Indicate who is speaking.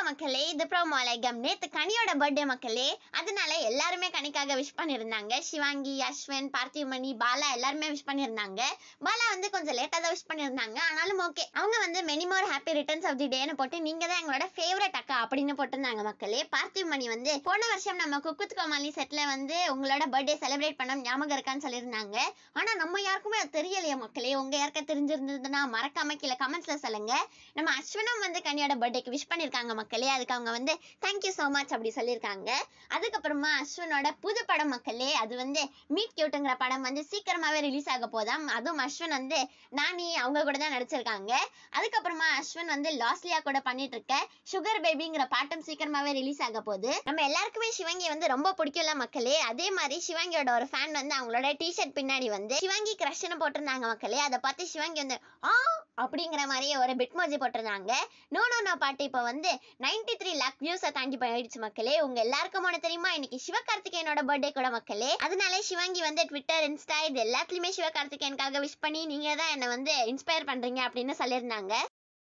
Speaker 1: மக்களே இது ப்ரோமோலகம் நேத்து கனியோட பர்த்டே மக்களே அதனால எல்லாருமே கனிக்காக விஷ் பண்ணியிருந்தாங்க சிவாங்கி அஸ்வின் பார்த்திவமணி பாலா எல்லாருமே விஷ் பண்ணியிருந்தாங்க பாலா வந்து கொஞ்சம் லேட்டாக தான் விஷ் பண்ணியிருந்தாங்க ஆனாலும் ஓகே அவங்க வந்து many more happy returns of the டேன்னு போட்டு நீங்க தான் எங்களோட ஃபேவரட் அக்கா அப்படின்னு போட்டிருந்தாங்க மக்களே பார்த்திவமணி வந்து போன வருஷம் நம்ம குக்குத் கோமாளி செட்ல வந்து உங்களோட பர்த்டே செலிப்ரேட் பண்ண ஞாபகம் இருக்கான்னு சொல்லியிருந்தாங்க ஆனா நம்ம யாருக்குமே அது தெரியலையே மக்களே உங்க யாருக்கா தெரிஞ்சிருந்ததுன்னா மறக்காம கீழே கமெண்ட்ஸ்ல சொல்லுங்க நம்ம அஸ்வினம் வந்து கனியோட பர்த்டேக்கு விஷ் பண்ணியிருக்காங்க மக்களே அதுக்கு அவங்க வந்து தேங்க்யூ ஸோ மச் அப்படி சொல்லியிருக்காங்க அதுக்கப்புறமா அஸ்வினோட புது படம் மக்களே அது வந்து மீட் கியூட்டுங்கிற படம் வந்து சீக்கிரமாவே ரிலீஸ் ஆக போதாம் அதுவும் அஸ்வின் வந்து நானி அவங்க கூட தான் நடிச்சிருக்காங்க அதுக்கப்புறமா அஸ்வின் வந்து லாஸ்லியா கூட பண்ணிட்டு இருக்க சுகர் பேபிங்கிற பாட்டம் சீக்கிரமாவே ரிலீஸ் ஆக போகுது நம்ம எல்லாருக்குமே சிவங்கி வந்து ரொம்ப பிடிக்கும்ல மக்களே அதே மாதிரி சிவங்கியோட ஒரு ஃபேன் வந்து அவங்களோட டிஷர்ட் பின்னாடி வந்து சிவங்கி கிரஷ்னு போட்டிருந்தாங்க மக்களே அதை பார்த்து சிவங்கி வந்து ஆ அப்படிங்கிற மாதிரியே ஒரு பிட்மோஜி போட்டிருந்தாங்க நோ நோ நோ பாட்டு இப்போ வந்து நைன்டி த்ரீ லேக் வியூஸை தாண்டி போயிடுச்சு மக்களே உங்க எல்லாருக்கும் ஒன்று தெரியுமா இன்னைக்கு சிவகார்த்திகேயனோட பர்த்டே கூட மக்களே அதனால சிவங்கி வந்து ட்விட்டர் இன்ஸ்டா இது எல்லாத்துலயுமே சிவகார்த்திகேயனுக்காக விஷ் பண்ணி நீங்க தான் என்னை வந்து இன்ஸ்பயர் பண்றீங்க அப்படின்னு சொல்லியிருந்தாங்க